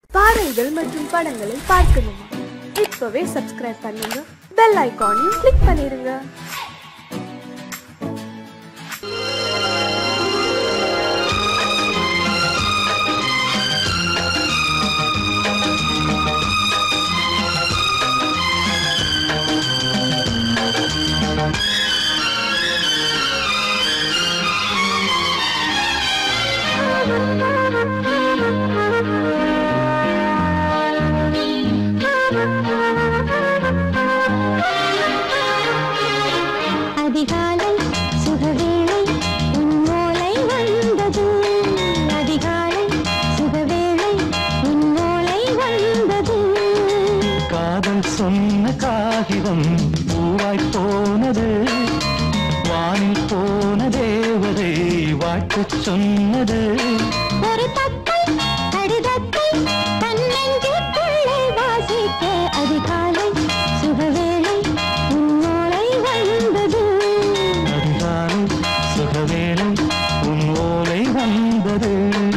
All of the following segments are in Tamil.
பாடல்கள் மற்றும் படங்களை பார்க்கணுமா இப்பவே சப்ஸ்கிரைப் பண்ணுங்க பெல் ஐகானையும் கிளிக் பண்ணிருங்க அதிகாலை சுகவேளை உன் ஓலை வந்தது அதிகாலை சுகவேளை உன் ஓலை வந்தது காதல் சொன்ன காகிதம் பூவாய் போனது வானில் போன தேவதை வாழ்த்துச் சொன்னது ஒரு தத்தை கடிதத்தை தன்னெஞ்சுக்குள்ளே வாசிக்க அதிகாலை சுகவேளை உன் ஓலை வந்தது அதிகாலை சுகவேளை உன் ஓலை வந்தது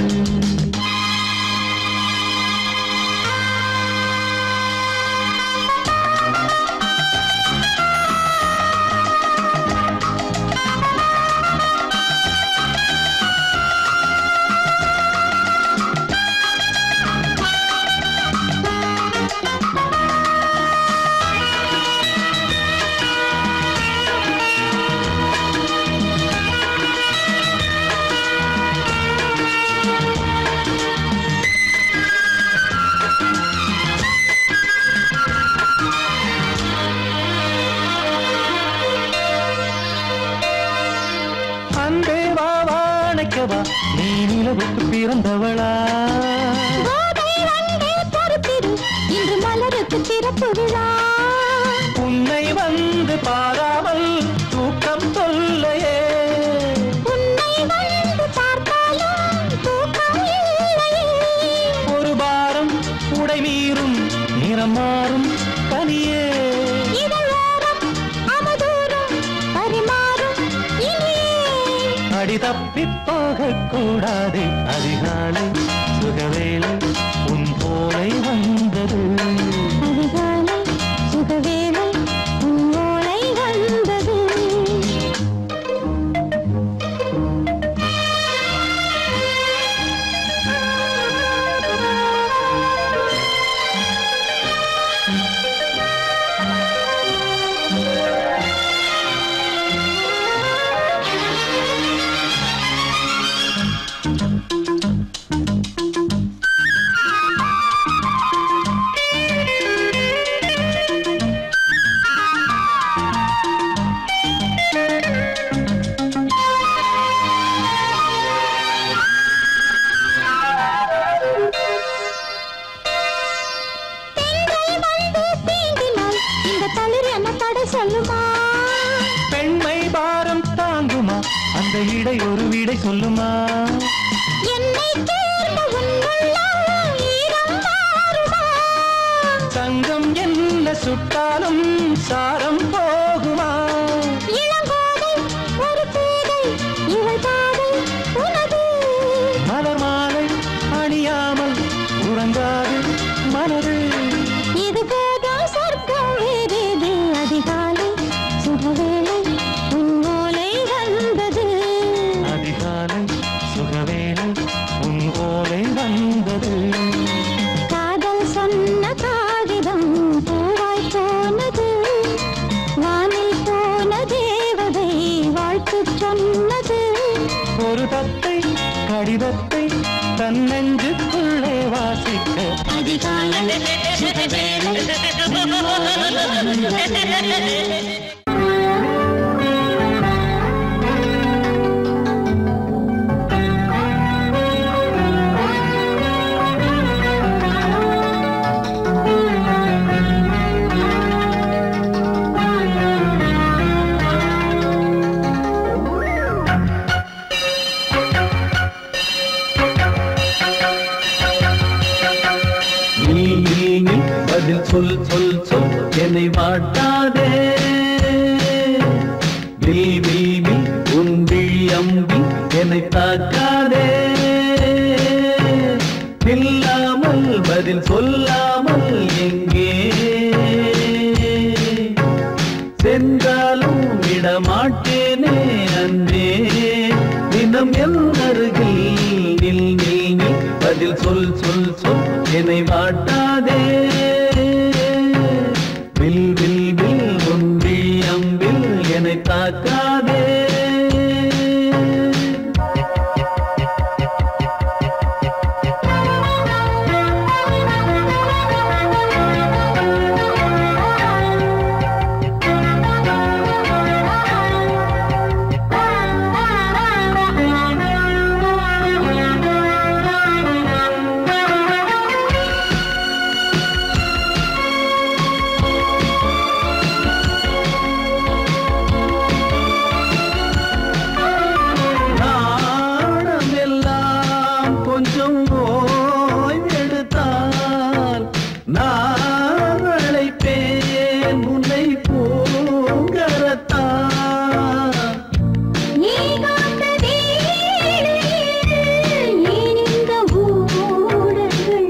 அன்பே வா வாழைக்கவா நீ நிலவுக்கு பிறந்தவளா கோதை வந்தே பொறுத்திரு இன்று மலருக்கு திறப்பு விழா உன்னை வந்து பாராமல் தூக்கம் சொல்லையே உன்னை வந்து பார்த்தாலும் தூக்கம் இல்லையே ஒரு பாரம் உடை மீறும் நிறம் மாறும் பனியே இதழோரம் அவதூறும் பரிமாறும் இனியே அடி தப்பி போகக் கூடாது அதிகாலை சுகவேளை உன் போலை வந்தது அதிகாலை சுகவேளை உன் ஓலை வந்தது பெண்கள் வந்து தீண்டினால் இந்த தளிர் என்ன தடை சொல்லுமா பெண்மை பாரம் தாங்குமா அந்த இடை ஒரு விடை சொல்லுமா என்னை தேர்ந்த உன் உள்ளம் ஈரம் மாறுமா தங்கம் என்ன சுட்டாலும் சாரம் போகுமா இளங்கோதை ஒரு பேதை இவள் பாதை உனது மலர் மாலை அணியாமல் உறங்காது மனது இது போதும் சொர்க்கம் வேறேது அதிகாலை சுகவேளை உன் ஓலை வந்தது அதிகாலை சுகவேளை உன் ஓலை வந்தது காதல் சொன்ன காகிதம் பூவாய் போனது வானில் போன தேவதை வாழ்த்து சொன்னது ஒரு தத்தை கடிதத்தை தன்னெஞ்சுக்குள்ளே வாசிக்க அதிகாலை சுகவேளை உன் ஓலை வந்தது நீ நீ நீ பதில் சொல் சொல் சொல் என்னை வாட்டாதே வில் வில் வில் உன் விழி அம்பி என்னை தாக்காதே நில்லாமல் பதில் பதில் சொல்லாமல் எங்கே சென்றாலும் விடமாட்டேனே அன்பே தினம் என் அருகில் நில் நில் நில் பதில் சொல் சொல் சொல் என்னை வாட்டாதே வில் வில் வில் ஒன்றி அம்பில் என்னை தாக்காதே நாணமெல்லாம் கொஞ்சம் ஓய்வெடுத்தால் நான் அழைப்பேன் உன்னை பூங்கரத்தான் ஏகாந்த வேளையில் ஏன் இந்த ஊடல்கள்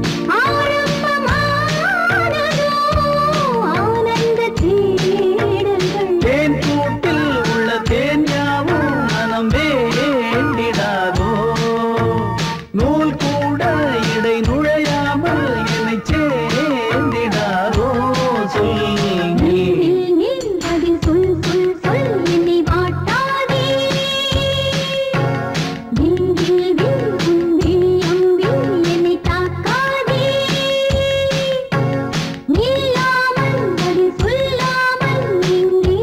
ஆரம்பமானதோ ஆனந்த தேடல்கள் தேன் கூட்டில் உள்ள தேன் யாவும் மனம் வேண்டிடாதோ நூல் கூட இடை நுழையாமல் என்னை சேர்ந்திடாதோ சொல் நீ நில் நில் அதில் சொல் சொல் சொல் என்னை வாட்டாதே வில் வில் வில் உன் விழி அம்பில் என்னை தாக்காதே நில்லாமல் பதில் சொல்லாமல் எங்கே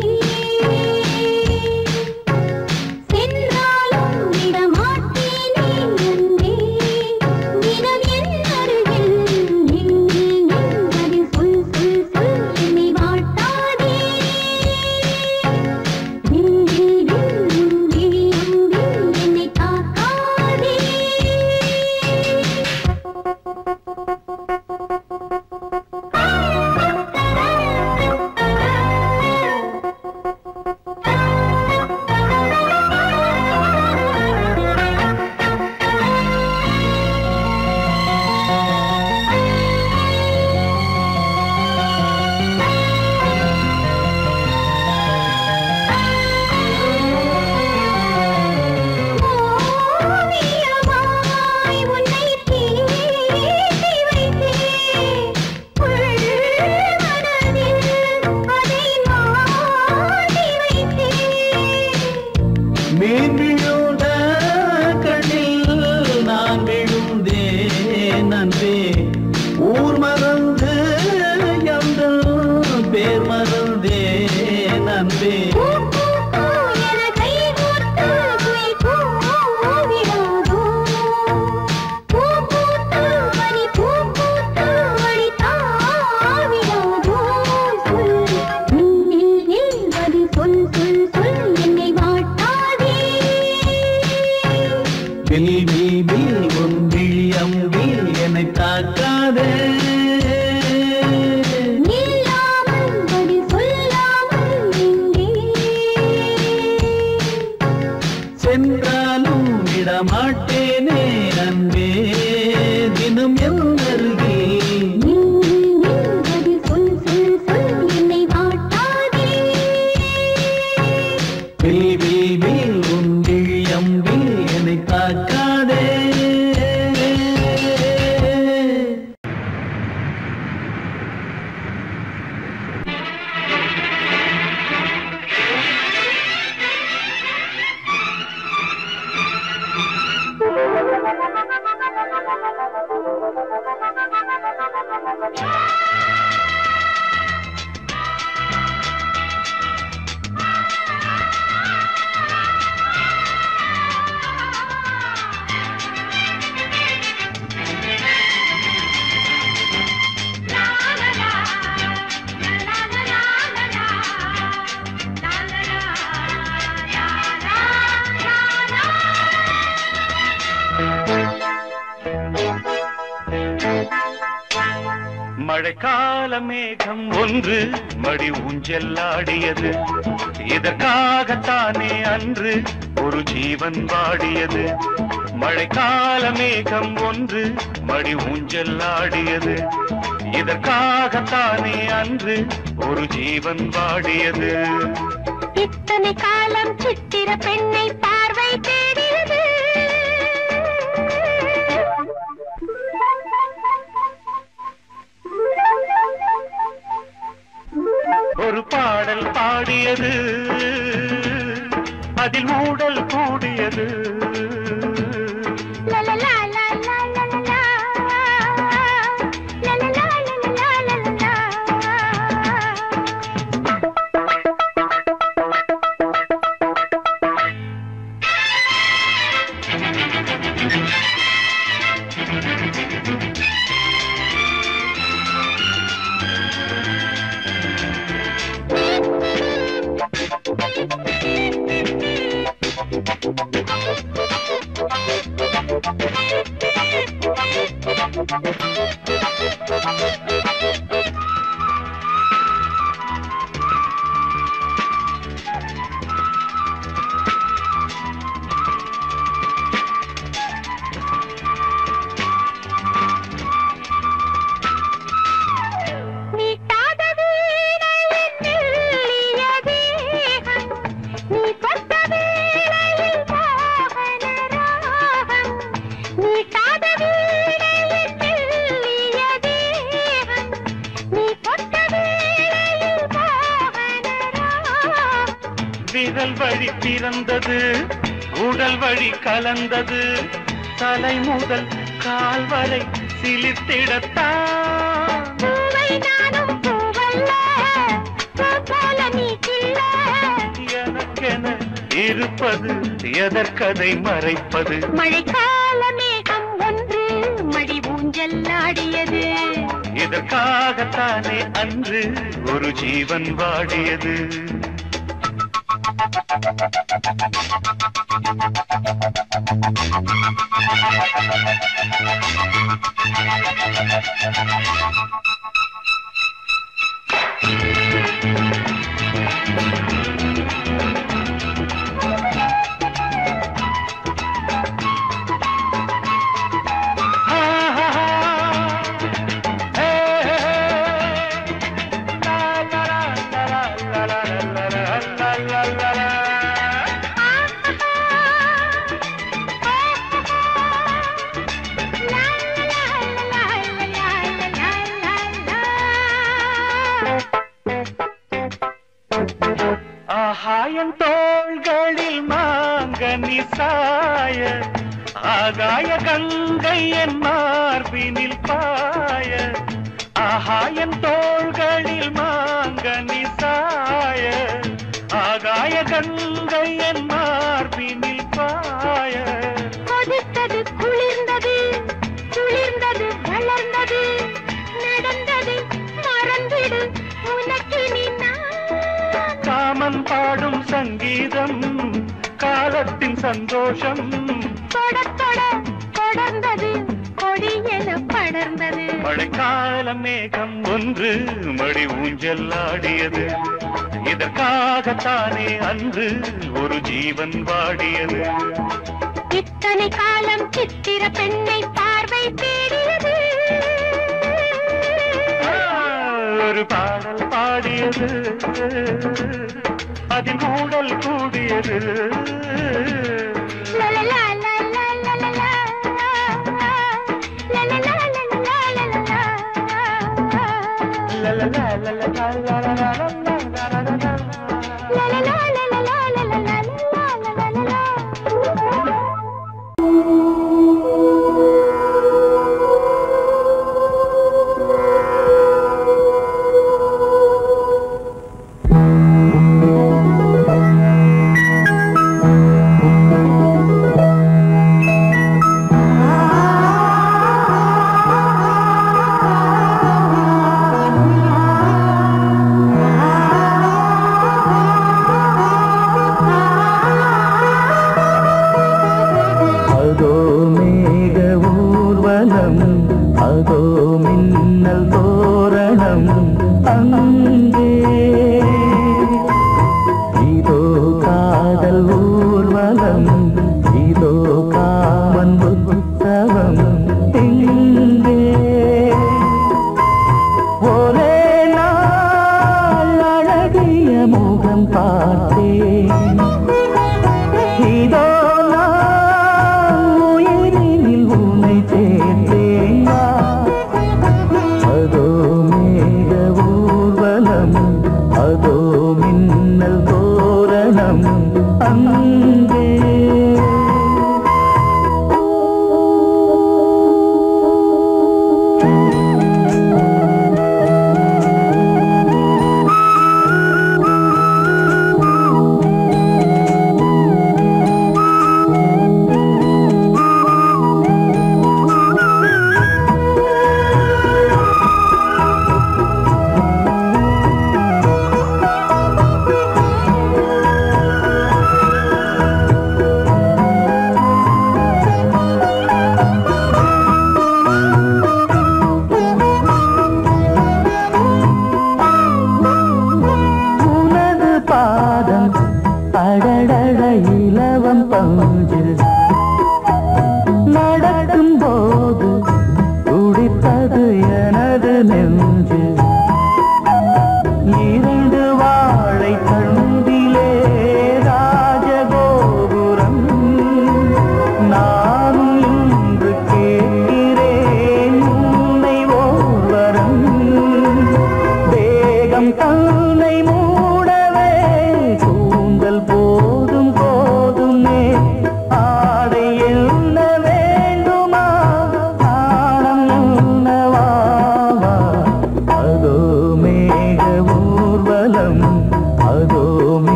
சென்றாலும் விடமாட்டேனே அன்பே தினம் என் அருகில் நில் நில் நில் பதில் சொல் சொல் சொல் என்னை வாட்டாதே வில் வில் வில் உன் விழி அம்பில் என்னை தாக்காதே ஓவியமாய் உன்னை தீட்டி வைத்தேன் உள்மனதில் அதை மாட்டி வைத்தேன் மீன் விழுந்த கண்ணில் நான் விழுந்தேன் அன்பே ஊர் மறந்து எந்த பேர் மறந்தேன் அன்பே பூ பூ பூ என கை கோர்த்து குயில் கூவிடாதோ பூ பூத்து மணி பூ பூத்து மணி தாவிடாதோ சொல் நில் நில் நில் பதில் சொல் சொல் சொல் என்னை வாட்டாதே வில் வில் வில் உன் விழி அம்பில் என்னை தாக்காதே நில்லாமல் பதில் சொல்லாமல் எங்கே சென்றாலும் விடமாட்டேனே அன்பே தினம் என் அருகில் நில் நில் நில் பதில் சொல் சொல் சொல் என்னை வாட்டாதே வில் வில் வில் உன் விழி அம்பில் என்னை தாக்காதே மழைக்கால மேகம் ஒன்று மடி ஊஞ்செல்லாடியது இதற்காகத்தானே அன்று ஒரு ஜீவன் வாடியது மழைக்கால மேகம் ஒன்று மடி ஊஞ்சல் ஆடியது இதற்காகத்தானே அன்று ஒரு ஜீவன் வாடியது இத்தனை காலம் சித்திர பெண்ணை பார்வை தேடியது ஒரு பாடல் பாடியது அதில் மூடல் கூடியது லலலா, லலலா, லலலா. லலலா, லலலா, லலலா. நீட்டாத வீணையின் மெல்லிய தேகம், நீ தொட்ட வேளையில் மோகன ராகம். நீட்டாத வீணையின் மெல்லிய தேகம், நீ தொட்ட வேளையில் மோகன ராகம். விரல் வழி பிறந்தது உடல் வழி கலந்தது தலை முதல் கால் வரை சிலித்திடத்தான் பூவை நானும் பூவல்ல, பூ போல நீ கிள்ள. எனக்கென இருப்பது எதற்கதை மறைப்பது மழைக்கால மேகம் ஒன்று மடி ஊஞ்சல் ஆடியது இதற்காகத்தானே அன்று ஒரு ஜீவன் வாடியது ஆகாயன் தோள்களில் மாங்கனி சாய ஆகாய கங்கை என் மார்பினில் பாய ஆகாயன் தோள்களில் மாங்கனி சாய ஆகாய கங்கை என் மார்பினில் பாய கொதித்தது குளிர்ந்தது குளிர்ந்தது வளர்ந்தது நடந்தது மறந்திடு உனக்கு நீ நான் காமன் பாடும் சங்கீதம் காலத்தின் சந்தோஷம் தொட தொட தொடர்ந்தது கொடி என படர்ந்தது மழைக்கால மேகம் ஒன்று மடி ஊஞ்சல் ஆடியது இதற்காகத்தானே அன்று ஒரு ஜீவன் வாடியது இத்தனை காலம் சித்திர பெண்ணை பார்வை தேடியது ஆ, ஒரு பாடல் பாடியது அதில் மூடல் கூடியது லலலா, லலலா, லலலா. லலலா, லலலா, லலலா. லலலா, லலலா, லலலா, லலலா, லலலா. லலலா, லலலா, லலலா, லலலா, லலலா. அதோ மேக ஊர்வலம் அதோ மின்னல் தோரணம் அங்கே இதோ காதல் ஊர்வலம் இதோ காமன்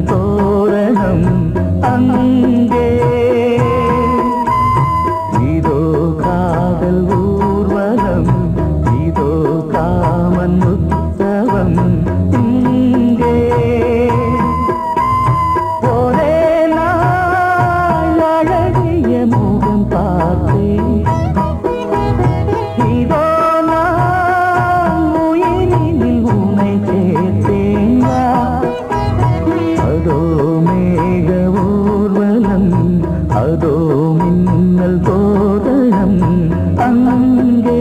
மின்னல் தோரணம் அங்கே இதோ காதல் ஊர்வலம் இதோ காமன் உற்சவம் இங்கே ஒரே நாள் அழகிய முகம் பார்த்தேன் இதோ நான் உயிரினில் உன்னை சேர்த்தேன் வா. அதோ மேக ஊர்வலம் அதோ மின்னல் தோரணம் அங்கே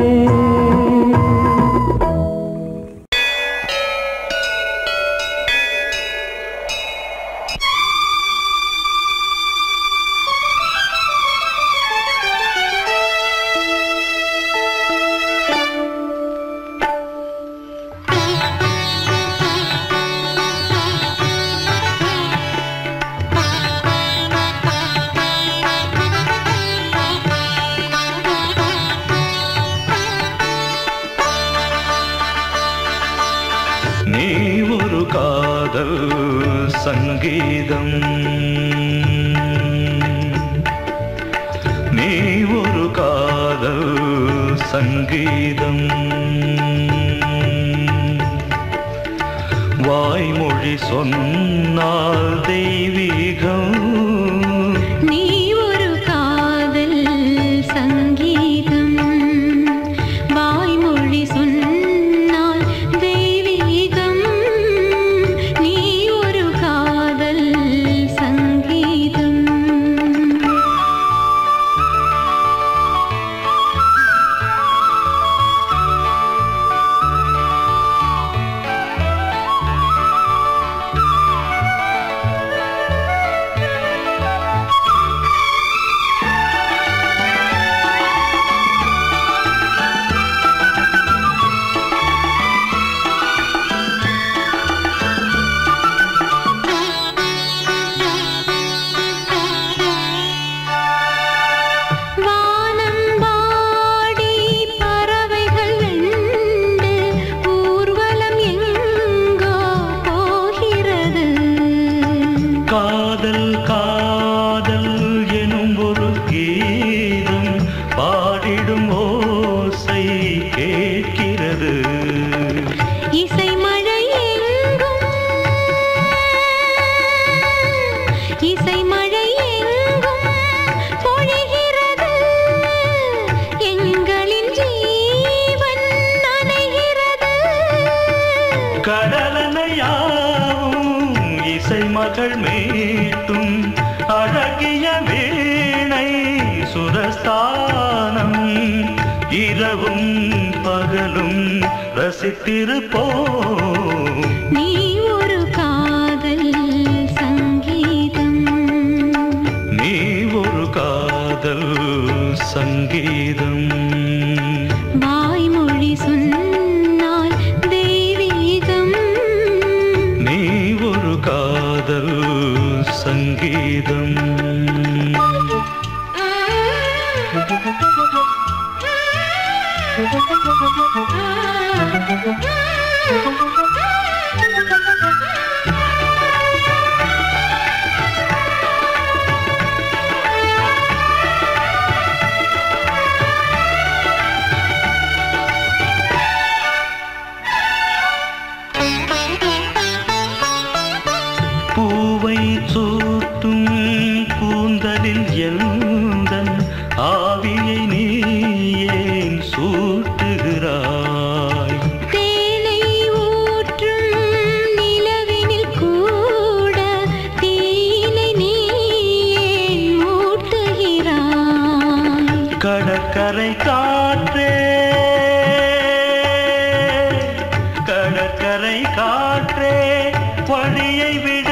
நீ ஒரு காதல் சங்கீதம் நீ ஒரு காதல் சங்கீதம் வாய்மொழி சொன்னால் தெய்வீகம் நீ ஒரு காதல் சங்கீதம் வாய்மொழி சொன்னால் தெய்வீகம் நீ ஒரு காதல் சங்கீதம் வானம்பாடி பறவைகள் ரெண்டு ஊர்வலம் எங்கோ போகிறது காதல் காதல் எனும் ஒரு கீதம் பாடிடும் ஓசை கேட்கிறது இசை மழை எங்கும் இசை மழை எங்கும் பொழிகிறது எங்களின் ஜீவன் நனைகிறது கடலனையாவும் இசை மகள் மீட்டும் அழகிய வீணை சுரஸ்தானம் இரவும் பகலும் ரசித்திருப்போம் நீ ஒரு காதல் சங்கீதம் நீ ஒரு காதல் சங்கீதம் வாய்மொழி சொன்னால் தெய்வீகம் நீ ஒரு காதல் சங்கீதம் பூவை சூட்டும் கூந்தலில் எந்தன் ஆவியை நீ ஏன் சூட்டுகிறாய் தேனை ஊற்றும் நிலவினில் கூட தீனை நீ ஏன் மூட்டுகிறாய் கடற்கரை காற்றே கடற்கரை காற்றே வழியை விடு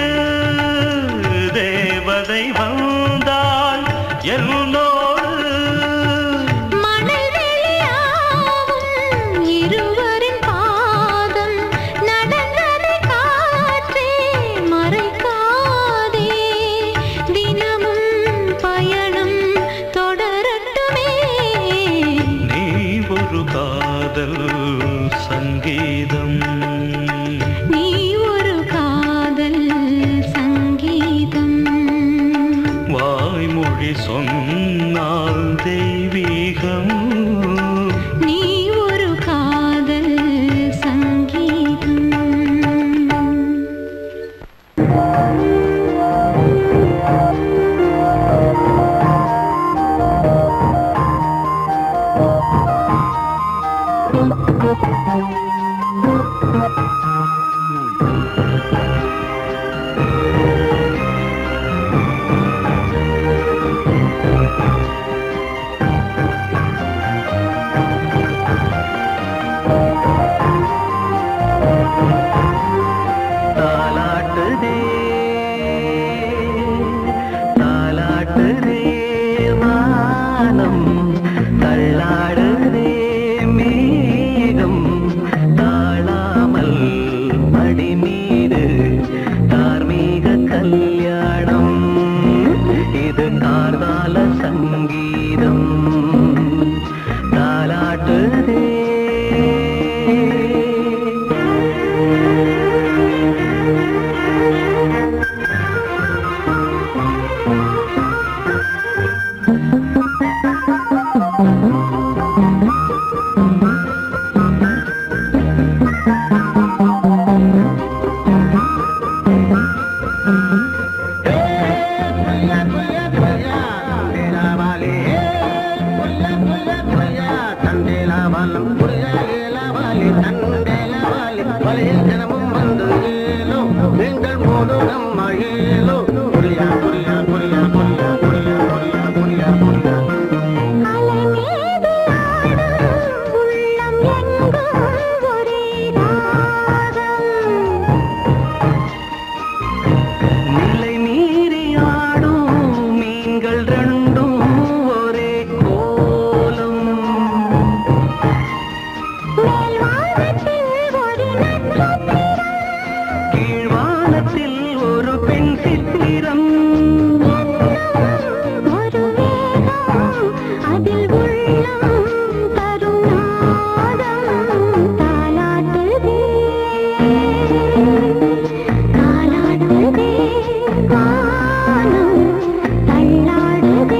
தேவதை வந்தால் என்னோடு மணல் வெளியாகும் இருவரின் பாதம் நடந்ததை காற்றே மறைக்காதே தினமும் பயணம் தொடரட்டுமே நீ ஒரு காதல் சங்கீதம் நீ ஒரு காதல் சொன்னால் தெய்வீகம் நீ ஒரு காதல் சங்கீதம் தாலாட்டுதே தாலாட்டுதே வானம் தள்ளாடுதே மேகம் தாழாமல் மடி மீது தார்மீக கல்யாணம் இது கார்கால சங்கீதம் தாலாட்டுதே அலைமேது ஆடும் உள்ளம் எங்கும் ஒரே ராகம் நிலை மீறி ஆடும் மீன்கள் ரெண்டும் ஒரே கோலம் மேல்வானத்தில் ஒரு நட்சத்திரம் கீழ்வானத்தில் ஒரு பெண் சித்திரம் ஒரு வேகம் அதில் உள்ளம் தருநாதம் தாலாட்டுதே தாலாட்டுதே வானம் தள்ளாடுதே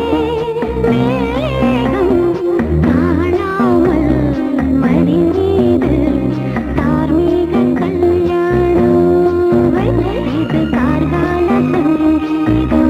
மேகம் காணாமல் மடி மீது தார்மீக கல்யாணம் இது கார்கால சங்கீதம்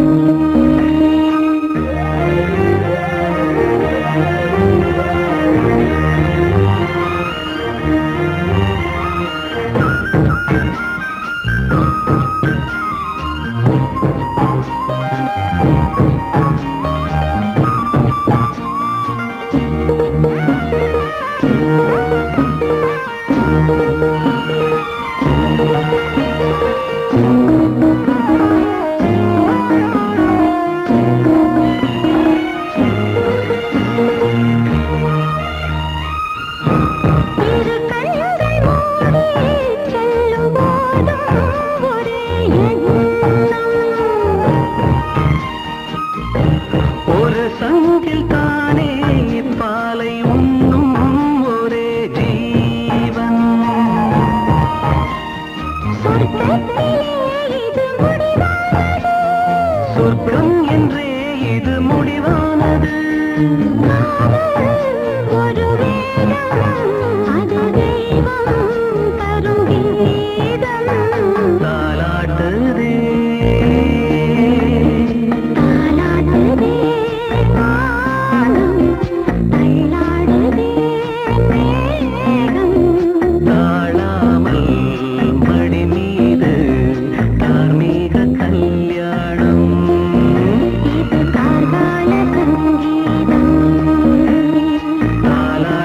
இரு கண்கள் மூடி செல்லும் போதும் ஒரே எண்ணம் ஒரு சங்கில் தானே பாலை உண்ணும் ஒரே ஜீவன் சொர்க்கத்திலே இது முடிவானது சொர்க்கம் என்றே இது முடிவானது ஒரு வேதம் அது தெய்வம் தரும் கீதம் தாலாட்டுதே தாலாட்டுதே வானம் தள்ளாடுதே மேகம் தாழாமல் மடி மீது தார்மீக கல்யாணம் இது கார்கால சங்கீதம் தாலாட்டுதே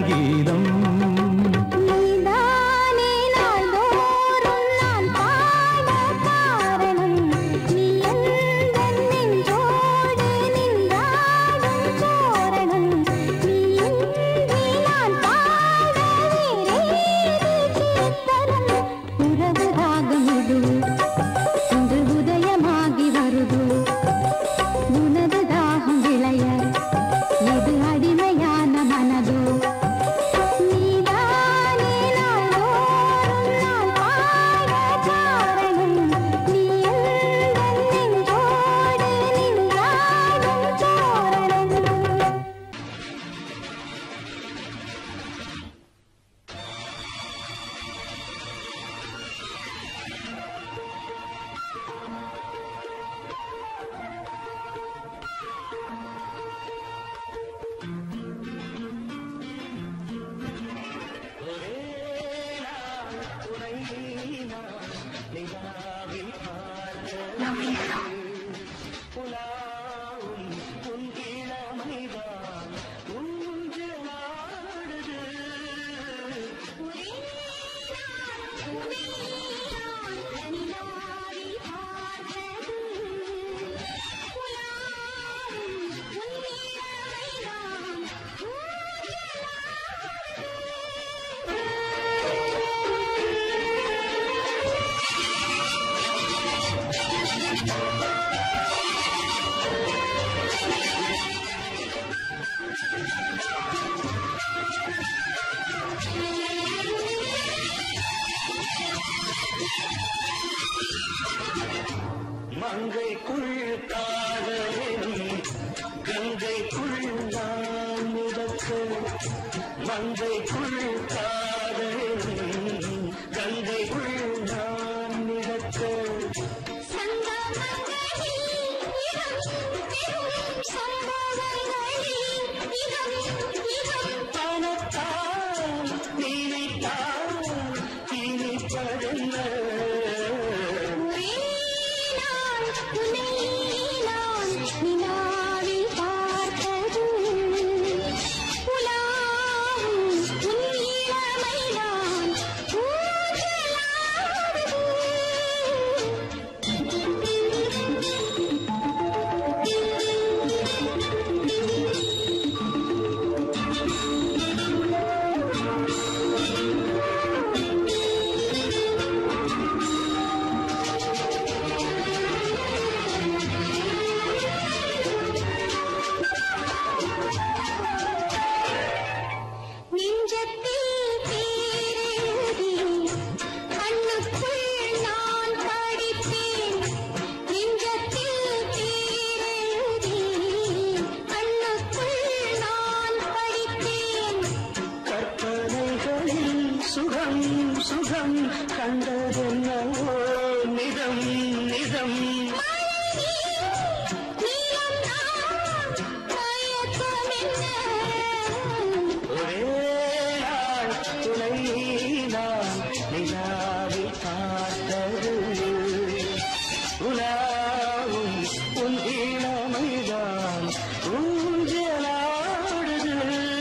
சங்கீதம் நீதானே நாள்தோறும் நான் பாட காரணம் நீ எந்தன் நெஞ்சோடு நின்றாடும் தோரணம் நீ இன்றி நான் பாட வேறேது கீர்த்தனம் உறவு ராகம் இது இன்று உதயமாகி வருது உனது தாகம் விளைய இது அடிமையான மனதோ நீதானே நாள்தோறும் நான் பாட காரணம் நீ எந்தன் நெஞ்சோடு நின்றாடும் தோரணம் மங்கைக்குள் காதலின் கங்கைக்குள் நான் மிதக்க மங்கைக்குள் காதலின் கங்கைக்குள் நான் மிதக்க பணத்தால் நினைத்தால் இனிப்பதென்ன நெஞ்சத்தில் பேரெழுதி கண்ணுக்குள் நான் படிப்பேன் நெஞ்சத்தில் பேரெழுதி கண்ணுக்குள் நான் படிப்பேன் கற்பனைகளில் சுகம் சுகம் கண்டதென்னவோ நிதம் நிதம் ஒரே நாள் துணை நான் நிலாவில் பார்த்தது உலாவும் உன் இளமைதான் ஊஞ்சலாடுது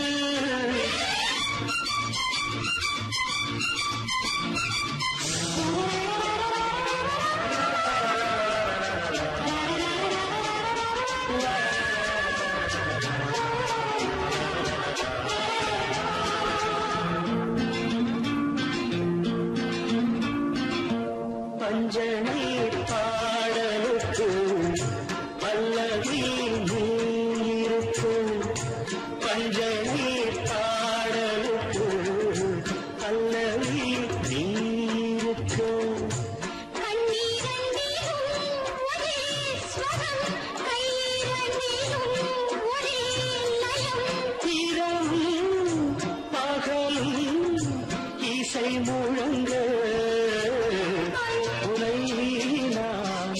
பஞ்சனை பாடலுக்கு பல்லவி நீருக்கு பஞ்சனை பாடலுக்கு பல்லவி நீருக்கு இரவும் பகலும் இசை முழங்க உனை நான்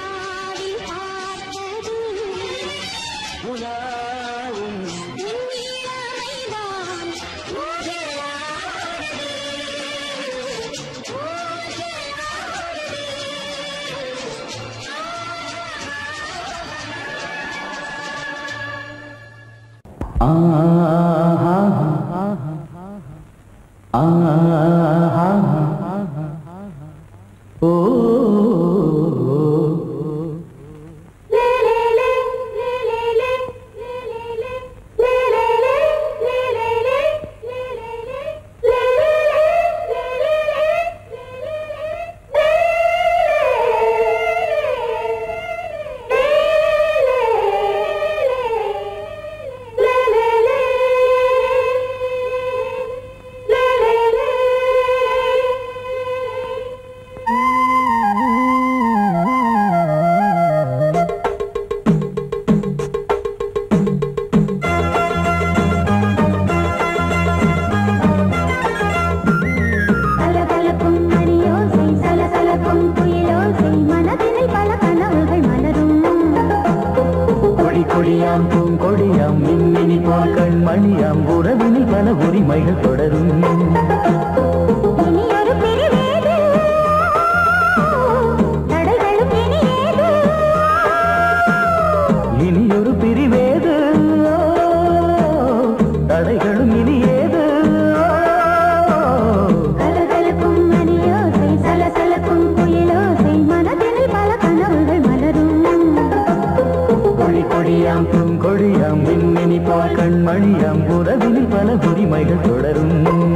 உலாவும் ஆஹா கலகலக்கும் மணியோசை சலசலக்கும் குயிலோசை மனதினில் பல கனவுகள் மலரும் கொடி கொடியாம் பூங்கொடியாம் மின்மினி போல் கண்மணியாம் உறவினில் பல உரிமைகள் தொடரும் இனி ஒரு பிரிவேது தடைகளும் இனி ஏது இனி ஒரு பிரிவேது தடைகளும் இனி ஏது கலகலக்கும் மணியோசை சலசலக்கும் குயிலோசை மனதினில் பல கனவுகள் மலரும் கொடி கொடியாம் பூங்கொடியாம் மின்மினி போல் கண்மணியாம் உறவினில் பல உரிமைகள் தொடரும்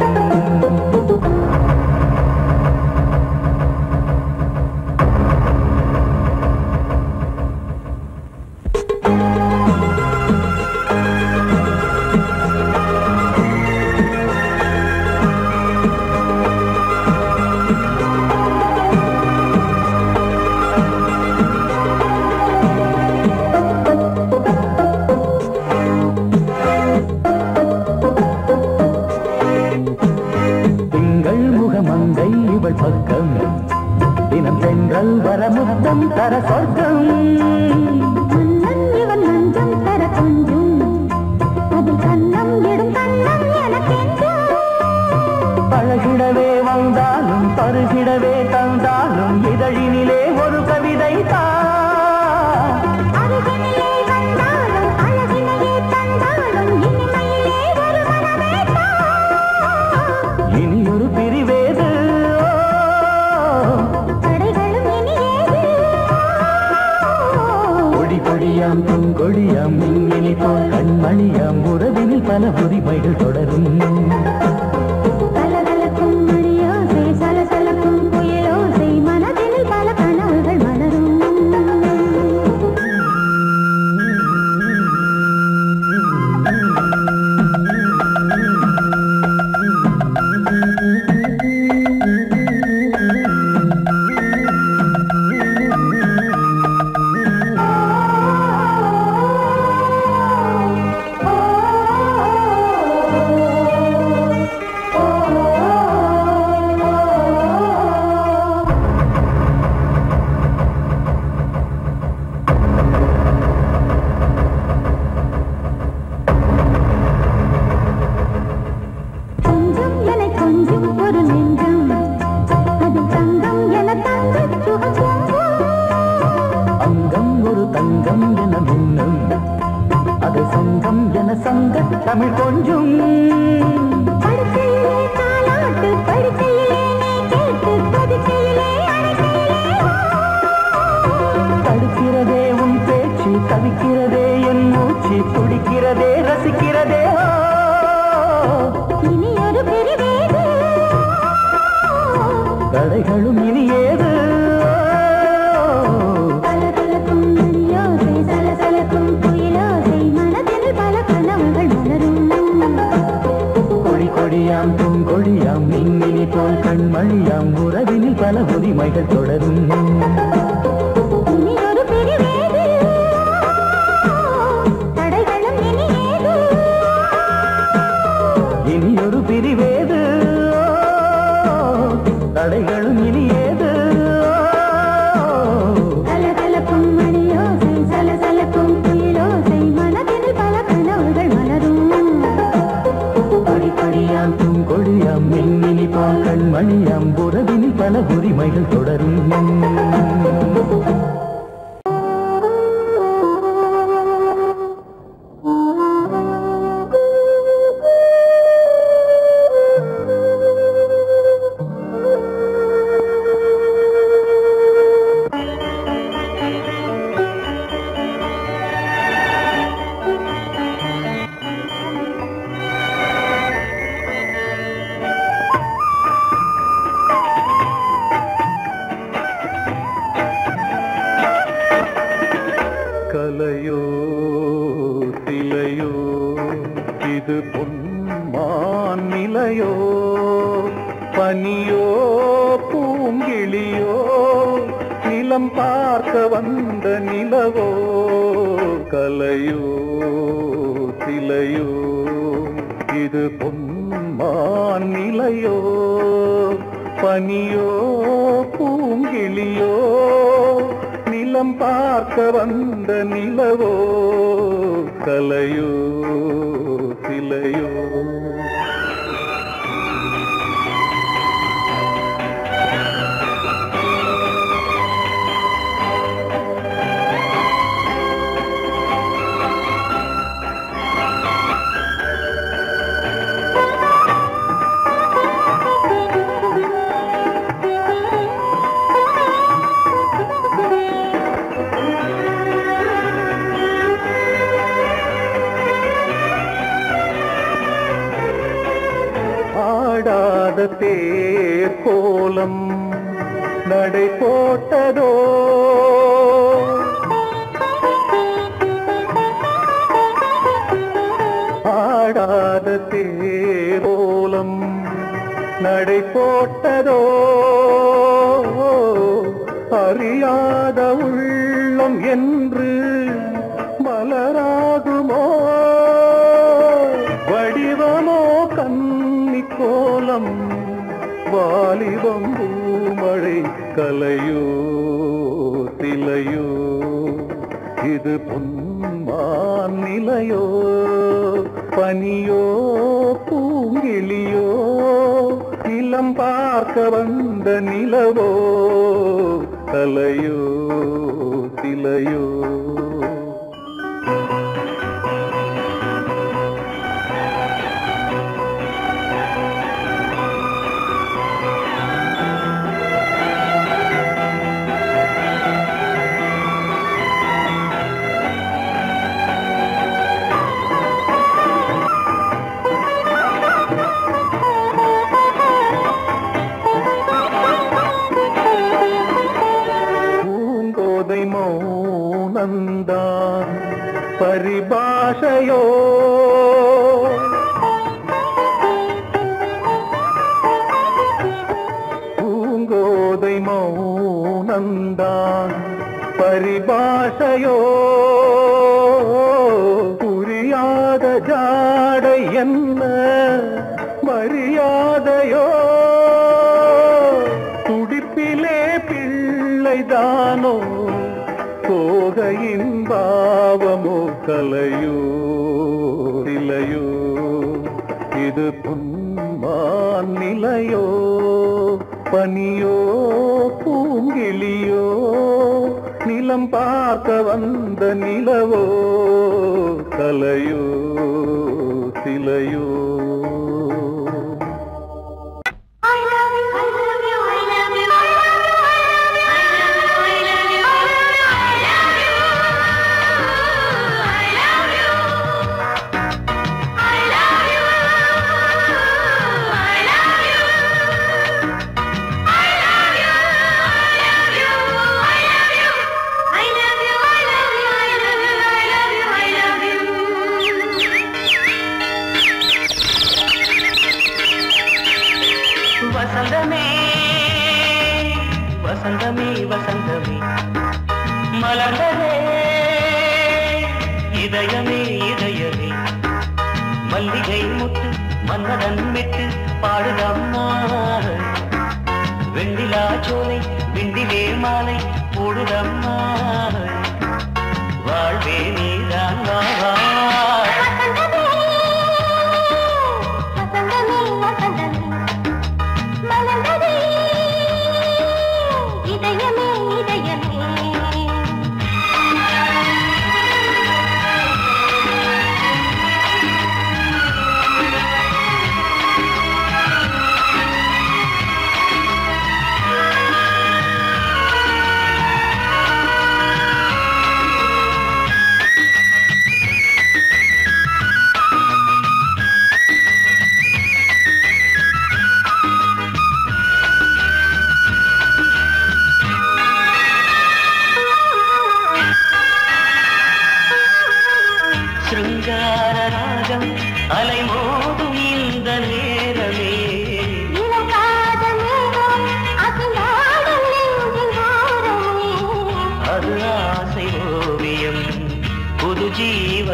திங்கள் முகமங்கை இவள் பக்கம் தினம் சென்றல் வர முத்தம் தர சொர்க்கம் மன்னன் இவன் மஞ்சம் தர கொஞ்சும் அதில் கண்ணம் இடும் கண்ணம் எனக்கென்றும் பழகிடவே வந்தாலும் பருகிடவே தந்தாலும் இதழினிலே ஒரு கவிதை தான் அருகினிலே வந்தாலும் அழகினையே தந்தாலும் இனிமையிலே ஒரு மனமேதான் இனி ஒரு பிரிவேது தடைகளும் இனி ஏது கொடி கொடியாம் பூங்கொடியாம் மின்மினி போல் கண்மணியாம் உறவினில் பல உரிமைகள் தொடரும் கலகலக்கும் மணியோசை சலசலக்கும் குயிலோசை மனதினில் பல கனவுகள் மலரும் கொஞ்சம் என கொஞ்சம் ஒரு நெஞ்சம் அது தங்கம் என தங்க சுகம் அங்கம் ஒரு தங்கம் என மின்னும் அது சங்கம் என சங்க தமிழ் கொஞ்சும் படுக்கையிலே தாலாட்டு படுக்கையிலே நீ கேட்டு படுக்கையிலே அணைக்கையிலே தடுக்கிறதே உன் பேச்சு தவிக்கிறதே என் மூச்சு துடிக்கிறதே ரசிக்கிறதே ஓ. இனி ஒரு பிரிவேது தடைகளும் இனி ஏது கலகலக்கும் மணியோசை சலசலக்கும் குயிலோசை மனதில் பல கனவுகள் மலரும் கொடி கொடியாம் பூங்கொடியாம் மின்மினி போல் கண்மணியாம் உறவினில் பல உரிமைகள் தொடரும் இனி ஒரு பிரிவேது தடைகளும் இனி ஏது இனி ஒரு பிரிவேது தடைகளும் இனி ஏது கலகலக்கும் மணியோசை சலசலக்கும் குயிலோசை மனதில் பல கனவுகள் மலரும் கொடி கொடியாம் பூங்கொடியாம் மின்மினி போல் கண்மணியாம் உறவினில் பல உரிமைகள் தொடரும் ஆ நிலையோ பனியோ பூங்கிளியோ நிலம் பார்க்க வந்த நிலவோ கலையோ சிலையோ இது பொன்மான் நிலையோ பனியோ பூங்கிளியோ நிலம் பார்க்க வந்த நிலவோ கலையோ சிலையோ ஆடாத தேர் கோலம் நடை போட்டதோ ஆடாத தேரோலம் நடை போட்டதோ அறியாத உள்ளம் என்று மலராகுமோ வடிவமோ கன்னி கோலம் வாலிபம் பூமழை கலையோ சிலையோ இது பொன்மான் நிலையோ பனியோ பூங்கிளியோ நிலம் பார்க்க வந்த நிலவோ கலையோ சிலையோ பூங்கோதை மௌனந்தான் பரிபாஷையோ பூங்கோதை மௌனந்தான் பரிபாஷையோ புரியாத ஜாடை என்ன மரியாதையோ துடிப்பிலே பிள்ளைதானோ கோகையின் பாவமோ கலையோ இலையோ இது பொன்மான் நிலையோ பனியோ பூங்கிளியோ நிலம் பார்க்க வந்த நிலவோ கலையோ சிலையோ I love you, I love you, I love you, I love you, I love you, I love you, I love you, I love you, I love you, I love you, I love you, I love you, I love you, I love you, I love you, I love you, I love you. வசந்தமே வசந்தமே வசந்தமே மலர்ந்ததே இதயமே இதயமே மல்லிகை முட்டு மன்னதன் விட்டு பாடுதம்மா வெண்ணிலா சோலை விண்டிலே மாலை போடுதம்மா வாழ்வே நீதான் வா வா. வசந்தமே வசந்தமே மலர்ந்ததே இதயமே இதயமே வசந்தமே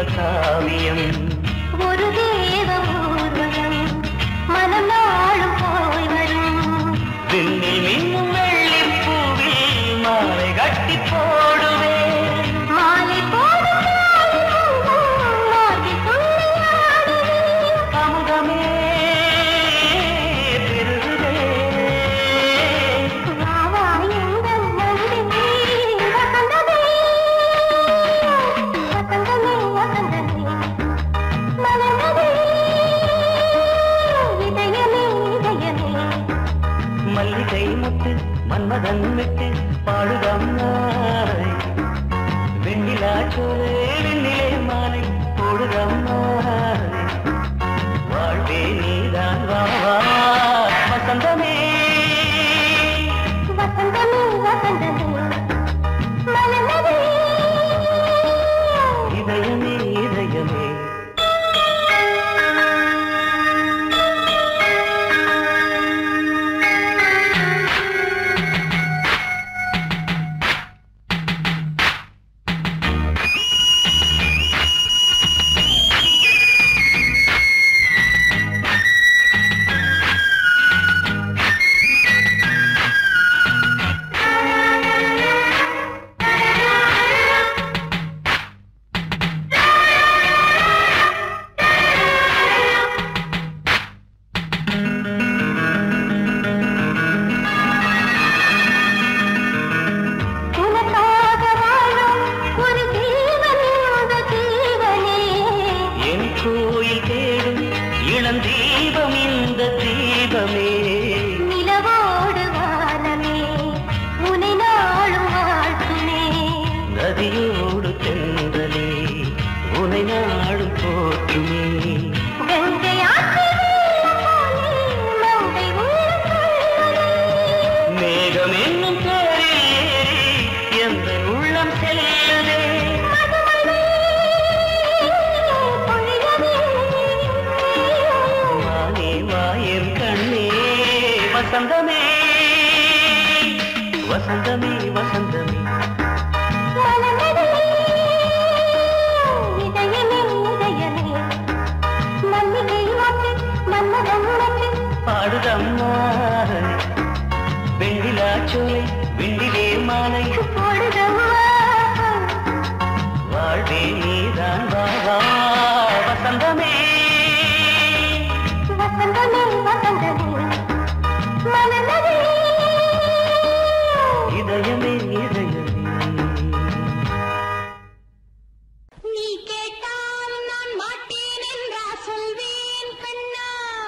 காவியம் ஒரு தேவ ஊர்வலம் மனம் நாளும் போய் வரும் விண்ணில் மின்னும் வெள்ளி பூவில் மாலை கட்டி போடுவேன் மாலை போடும் மார்கழி துள்ளியாடுவேன் அமுதமே பெருகுதே வா வா எங்கள் நந்தினி வசந்தமே வசந்தமே வசந்தமே மலர்ந்ததே இதயமே இதயமே மல்லிகை முத்து மன்மதன் விட்டு பாடுதம் நாய் வெண்ணிலா சோலை வெண்ணிலே மாலை போடுதம் நாய் வாழ்வே நீதான் வா வா, வசந்தமே வசந்தமே வசந்தமே மலர்ந்ததே இதயமே இதயமே உனக்காக வாழும் ஒரு ஜீவன் இந்த ஜீவனே என் கோயில் தேடும் இளம் தீபம் இந்த தீபமே நிலவோடு வானமே உனை நாளும் வாழ்த்துமே நதியோடு தென்றலே உனை நாடும் போற்றுமே கங்கை ஆற்று வெள்ளம் போலே மங்கை உள்ளம் கொள்ளுதே. மேகம் என்னும் பேரில் ஏறி எந்த உள்ளம் செல்லுதே மதுமழை பொழியவே. வானே வாயன் கண்ணே வசந்தமே வசந்தமே வசந்தமே மலர்ந்ததே இதயமே இதயமே மல்லிகை வாக்கு மன்மதன் உனக்கு பாடுதம்மா வெண்ணிலா சோலை வெண்ணிலே மாலை போடுதம்மா வாழ்வே நீதான் வா வா வசந்தமே வசந்தமே வசந்தமே மலர்ந்ததே இதயமே இதயமே நீ கேட்டால் நான் மாட்டேன் என்றா சொல்வேன் கண்ணா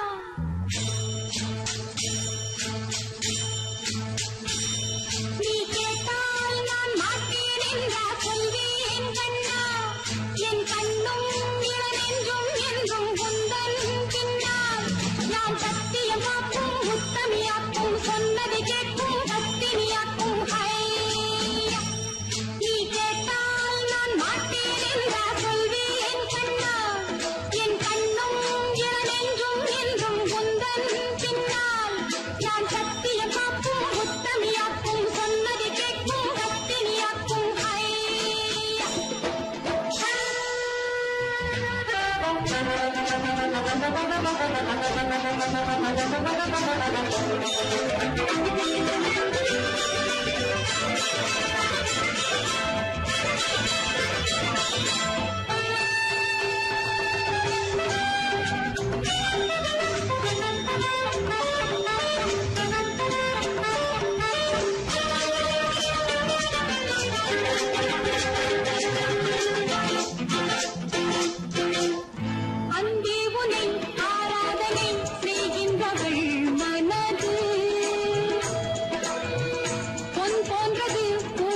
நீ கேட்டால் நான் மாட்டேன் என்றா சொல்வேன் கண்ணா என் கண்ணும் இளநெஞ்சும் என்றும் உந்தன் பின்னால் நான் சத்தியமாக்கும் உத்தமியாக்கும் சொன்னதை கேட்கும் பத்தினியாக்கும் ஹையா நீ கேட்டால் நான் மாட்டேன் என்றா சொல்வேன் கண்ணா என் கண்ணும் இளநெஞ்சும் என்றும் உந்தன் பின்னால் நான் சத்தியமாக்கும் உத்தமியாக்கும் சொன்னதை கேட்கும் பத்தினியாக்கும் ஹையா அன்பே உனை ஆராதனை செய்கின்றவள் மனது பொன் போன்றது பூ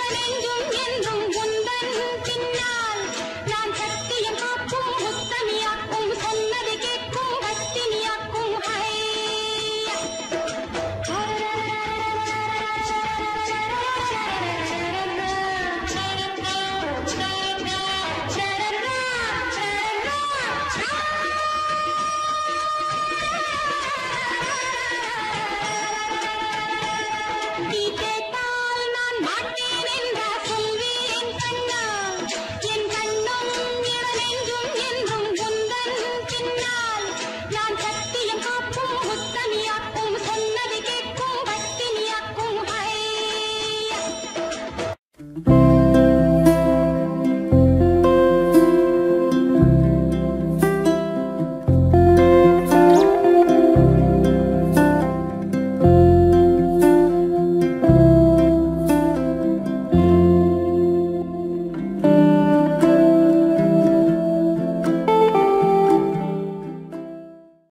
இளநெஞ்சும் என்றும் உந்தன் பின்னால் நான் சத்தியம் காக்கும் முத்தமியாக்கும் சொன்னது கேட்கும் பத்தினியாக்கும் ஹையா நீ கேட்டால் நான் மாட்டேன் என்றா சொல்வேன் கண்ணா என் கண்ணும் இளநெஞ்சும் என்றும் உந்தன் பின்னால் நான் சத்தியம் காக்கும் முத்தமியாக்கும் சொன்னது கேட்கும் பத்தினியாக்கும் ஹையா